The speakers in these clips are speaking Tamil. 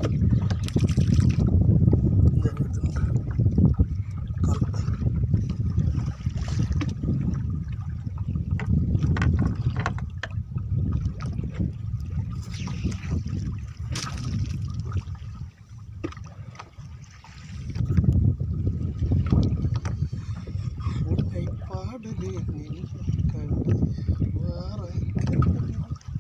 இந்த எடுத்துக்கோங்க. கால். உன்னை பாடுதே நீ கண்டு வாராய் கண்டு.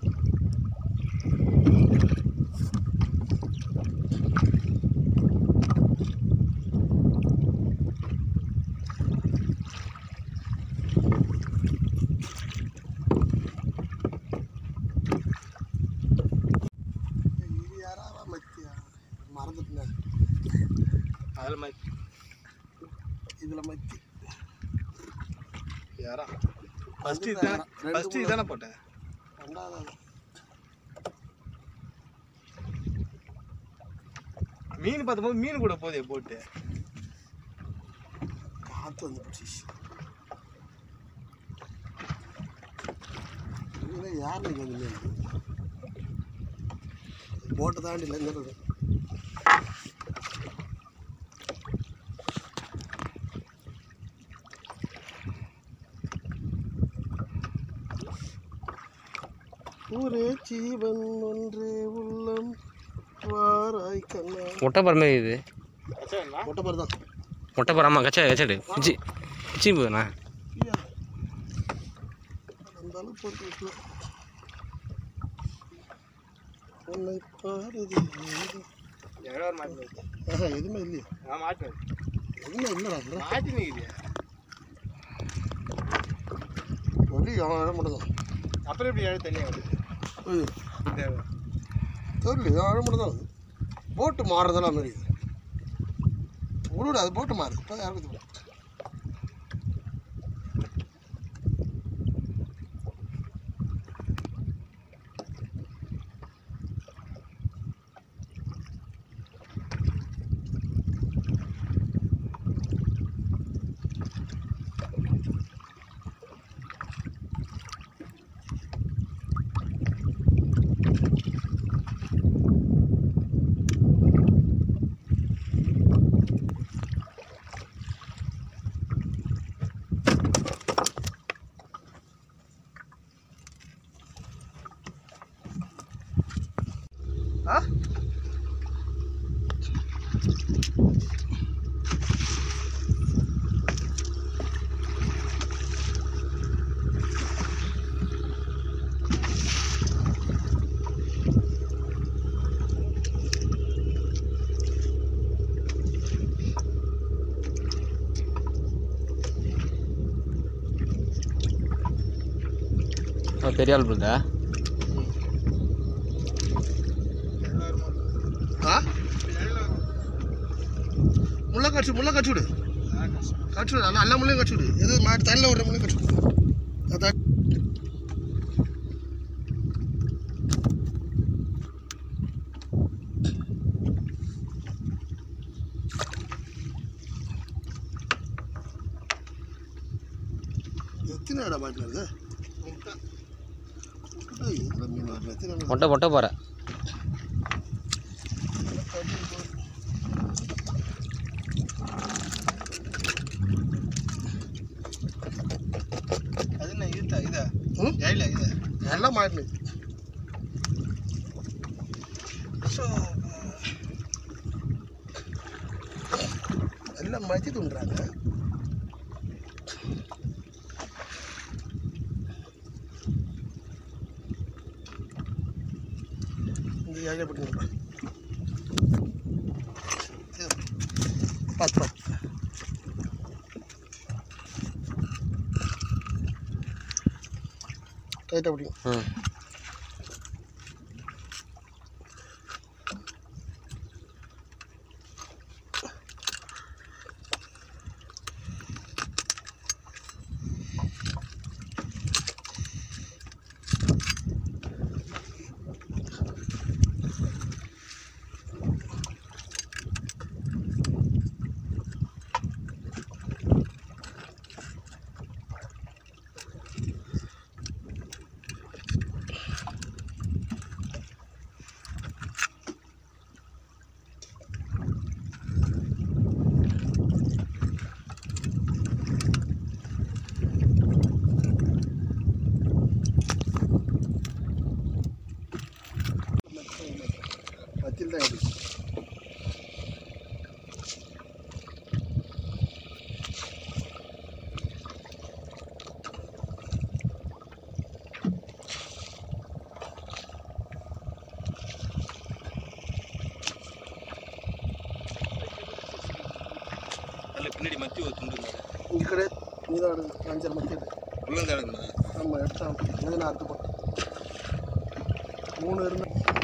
இது யாராவா மத்தியா மறந்துட்டேன் அதில் மாதிரி இதில் மத்தி யாரா ஃபஸ்ட்டு அதுதான் இதுதானே ரெண்டு ஃபஸ்ட்டு மூணு- இதானே போட்டேன் ரெண்டாவது மீன் பார்த்தபோது மீன் கூட போதே போட்டு காற்று வந்து பிடிச்சிச்சு இதில் யார் நீங்கள் வந்து மீன் போட்டை தாண்டி இல்லைங்கிறது ஒரே ஜீவன் ஒன்றே உள்ளம் வாராய் கண்ணா முட்டை பற மாதிரி இது மொட்டை பாரு தான் முட்டை பற ஆமாம் கச்சா கச்சாடு பிச்சி பிச்சி போதுண்ணா ஐயா அந்த அளவுக்கு போட்டு வைக்கலாம் உன்னை பாடுது எவ்வளோ மாட்டி ஆஹா எதுவுமே இல்லையா நான் மாட்டினேன் எதுவுமே இல்லைடா bro. மாட்டி நிற்கிது ஒலி அவன் இடம் மட்டும் தான் அப்புறம் எப்படி ஏழு தண்ணியாக வருது தேவை தெரியல அவன் இடம் மட்டும் தான் போட்டு மாறுறதெல்லாம் மாதிரி உழுடு அது போட்டு மாறுது இப்போ யாருக்கும் தெரியல ஆ பெரிய ஆள் இருக்குதா ஆ முள்ள கடிச்சு முள்ள கடிச்சு விடு கடிச்சு விடு நல்லா எல்லா முள்ளையும் கடிச்சு விடு எது மாட்டு தண்ணியில் விடுற முள்ளையும் கடிச்சு விடு அதான் எத்தனை இடம் மாட்டினது எதில் மீன் வரல எத்தனை இடம் முட்டை முட்டை போகிற அது என்ன இதுதா இதா ம்? ஏழில் இது எல்லாம் மாட்டினது ஸோ எல்லாம் மத்தி துண்டுறாங்க இந்த ஏழை போட்டுங்களா பார்த்து பார்த்து டைட்டாக பிடிக்கும் ம் இல்லை பின்னாடி மத்தி ஒரு துண்டு இருந்தாரு இங்கே கிடையாது நீ தான் எடுக்கணும் அஞ்சரை மத்தி எடு உள்ள தான் எடுக்கணும் நம்ம எடுத்தான் எது நான் அறுத்து போட்டேன் மூணு இருந்து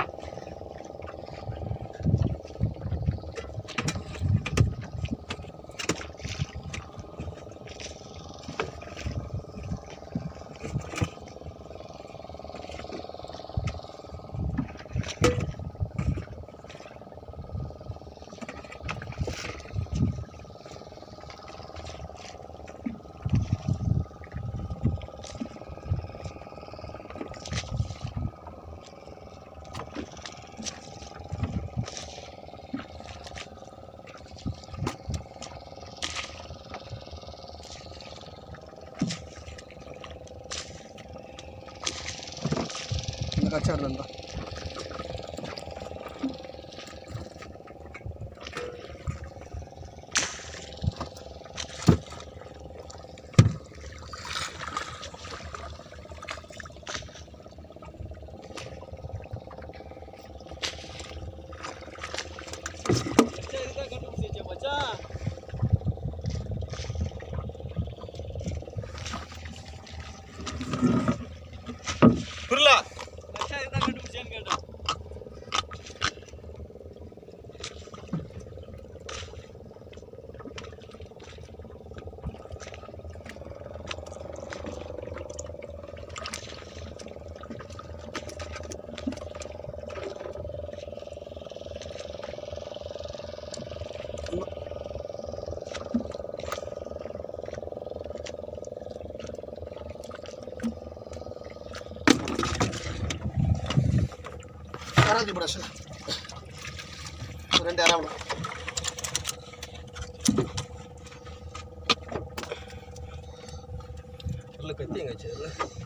இந்த கச்சாடு இருந்தா புரியல யாராவது பிரஷ் ரெண்டு யாராவது உள்ள கத்தி எங்க வச்சு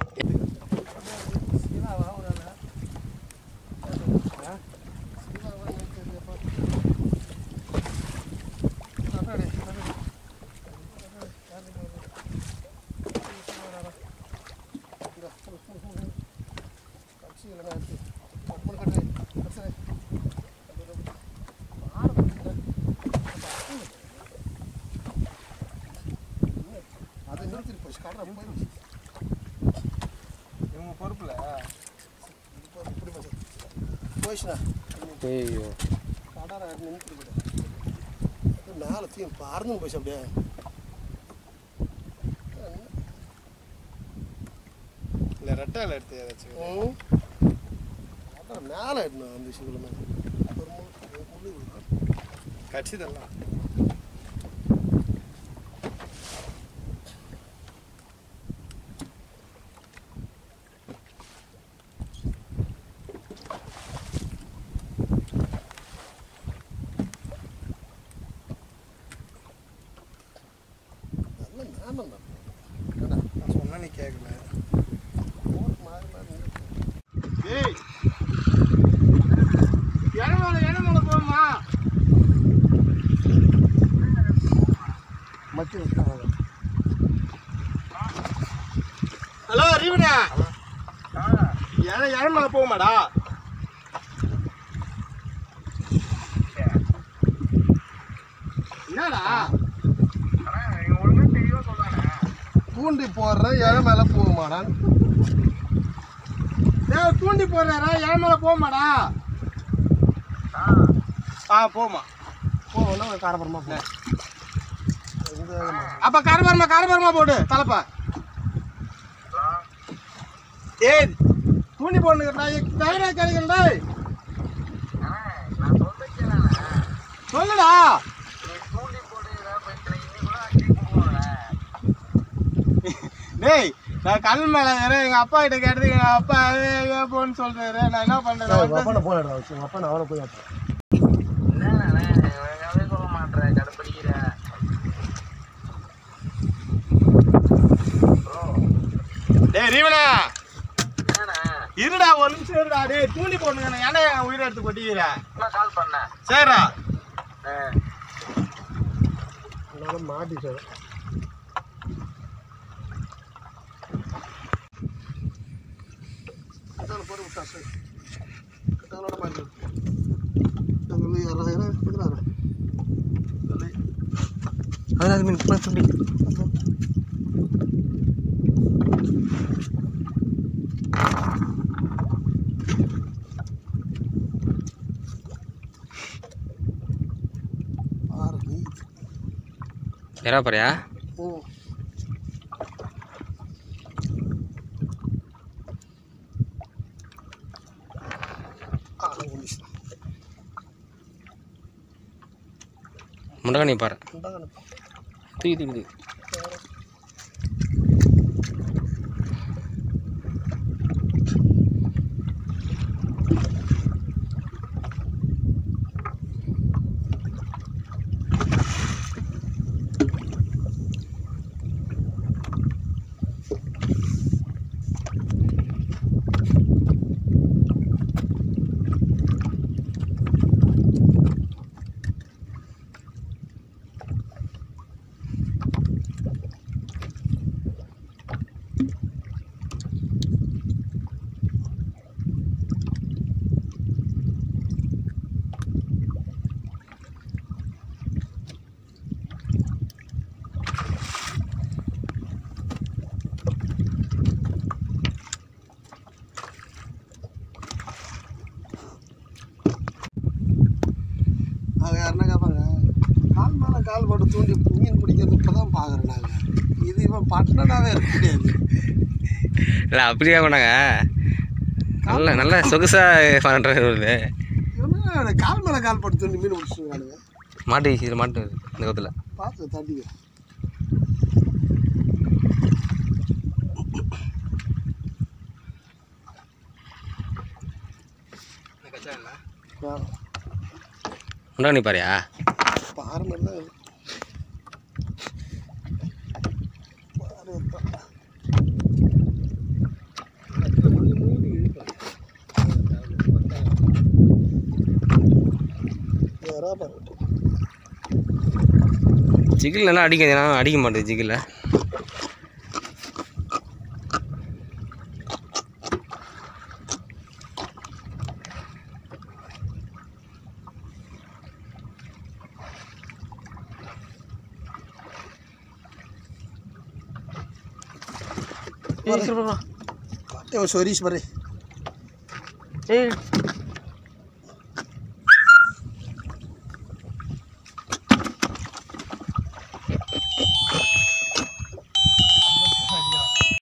அது நிறுத்திட்டு போச்சு கடை போயிடுச்சு இவங்க பொறுப்புல இப்படி போச்சு போயிடுச்சுண்ணா ஐயோ கடை நின்றுட்டு மேலே தீ பறந்து போச்சு அப்படியே இல்லை ரெட்டாவில் எடுத்து ஏதாச்சும் ம். அதான் மேலே எடுக்கணும் அந்த விஷயத்தில் மேலே ஒரு முள் ஒரு முள்ளு விழுது. கட்சிதெல்லாம் நல்ல ஞானம் தான் ஏண்டா, நான் சொன்னா நீ கேட்கல போட்டு மாறி மாறி நின்னுட்டு. ஏய் இளமலை இளமலை போமா மத்தி வச்சுட்டாங்க ஹலோ ரீவனா இள இளமலை போகுமாடா என்னடா தூண்டி போடுற இழை மேலே போகுமாடான்னு டேய் தூண்டி போடுறாரா இளமலை போகுமாடா ஆ போமா போகணும் ஒரு காரபுரமா போ இந்த அப்ப கரபரமா கரபரமா போடு தலைப்பா ஏய் தூண்டி போடுங்கடா தைரா கிடைக்கண்டா சொல்லுடா டேய் நான் கல் மேல ஏறேன் எங்க அப்பா கிட்ட கேட்டது எங்க அப்பா எங்க போன்னு சொல்றாரு நான் என்ன உங்க பண்றது அப்பா போய் எடுறா வச்சு உங்க அப்பா நான் அவனை போய் எடுறேன் டேய் ரீவனா இருடா ஒரு நிமிஷம் இருடா டேய் தூண்டி போடுங்க ஏன்னா என் உயிரை எடுத்து கொட்டிக்கிற சரிடா என்னால மாட்டிட்டேன் கட்டால போட்டு விட்டா சரி கட்டாலோட மாட்டி விட்டு யாராயிரம் எதிராக அது அது மீன் பண்ண சொல்லி பாரு நீ எறா பாரியா ம் ஆ முடிச்சு முண்டகனி பாரு இந்தாங்க தூக்கி தூக்கி தூக்கி அவங்க யாருன்னா கேட்பாங்க கால் மேலே கால் போட்டு தூண்டி மீன் பிடிக்கிறது இப்போ தான் பார்க்குறோம் நாங்கள் இது இவன் பட்டனாவே இருக்க முடியாது இல்லை அப்படி கேட்க மாட்டாங்க நல்ல நல்ல சொகுசாக பண்ணுறது இவனா கால் மேலே கால் போட்டு தூண்டி மீன் பிடிச்சிருக்கானுங்க மாட்டு இதில் மாட்டு இந்த கவுத்தில் பார்த்து தட்டிக்க முண்டகனி பாரியா பாறை மாதிரி தான் இருக்கு. பாறை தான். யாரா பாரு ஜிகில் நல்லா அடிக்குது நான் அடிக்க மாட்டேது ஜிகில் பாரு. பாரு, சொரீஷ் பாரு ஏய்